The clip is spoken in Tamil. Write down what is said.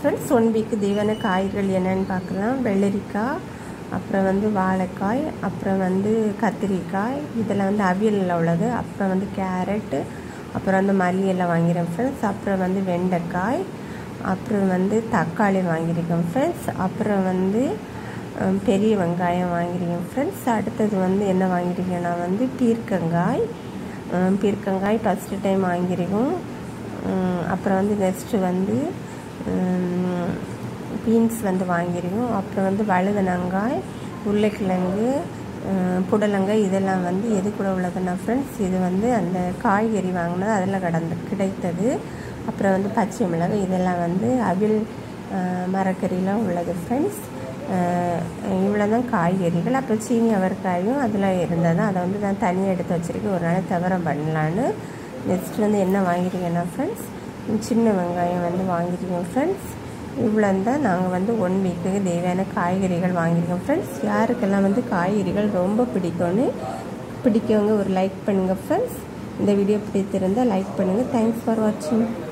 ஃப்ரெண்ட்ஸ் ஒன் வீக்கு தேவையான காய்கள் என்னென்னு பார்க்கலாம் வெள்ளரிக்காய் அப்புறம் வந்து வாழைக்காய் அப்புறம் வந்து கத்திரிக்காய் இதில் வந்து அவியலில் உள்ளது அப்புறம் வந்து கேரட்டு அப்புறம் வந்து மல்லியெல்லாம் வாங்கிறேன் ஃப்ரெண்ட்ஸ் அப்புறம் வந்து வெண்டைக்காய் அப்புறம் வந்து தக்காளி வாங்கியிருக்கேன் ஃப்ரெண்ட்ஸ் அப்புறம் வந்து பெரிய வெங்காயம் வாங்கியிருக்கேன் ஃப்ரெண்ட்ஸ் அடுத்தது வந்து என்ன வாங்கியிருக்கேன்னா வந்து பீர்க்கங்காய் பீர்க்கங்காய் ஃபஸ்ட்டு டைம் வாங்கியிருக்கோம் அப்புறம் வந்து நெக்ஸ்ட்டு வந்து பீன்ஸ் வந்து வாங்கியிருக்கோம் அப்புறம் வந்து வழுதனங்காய் உருளைக்கிழங்கு புடலங்காய் இதெல்லாம் வந்து எது கூட உள்ளதுன்னா ஃப்ரெண்ட்ஸ் இது வந்து அந்த காய்கறி வாங்கினது அதில் கடந்து கிடைத்தது அப்புறம் வந்து பச்சை மிளகாய் இதெல்லாம் வந்து அவில் மரக்கறிலாம் உள்ளது ஃப்ரெண்ட்ஸ் இவ்வளோ தான் காய்கறிகள் அப்புறம் சீனி அவரைக்காயும் அதில் இருந்தது அதை வந்து நான் தனியாக எடுத்து வச்சுருக்கேன் ஒரு நாள் தவிரம் பண்ணலான்னு நெக்ஸ்ட் வந்து என்ன வாங்கியிருக்கேன்னா ஃப்ரெண்ட்ஸ் சின்ன வெங்காயம் வந்து வாங்கியிருக்கோம் ஃப்ரெண்ட்ஸ் இவ்வளோ தான் நாங்கள் வந்து ஒன் வீக்குக்கு தேவையான காய்கறிகள் வாங்கியிருக்கோம் ஃப்ரெண்ட்ஸ் யாருக்கெல்லாம் வந்து காய்கறிகள் ரொம்ப பிடிக்கும்னு பிடிக்கவங்க ஒரு லைக் பண்ணுங்கள் ஃப்ரெண்ட்ஸ் இந்த வீடியோ பிடித்திருந்தால் லைக் பண்ணுங்கள் தேங்க்ஸ் ஃபார் வாட்சிங்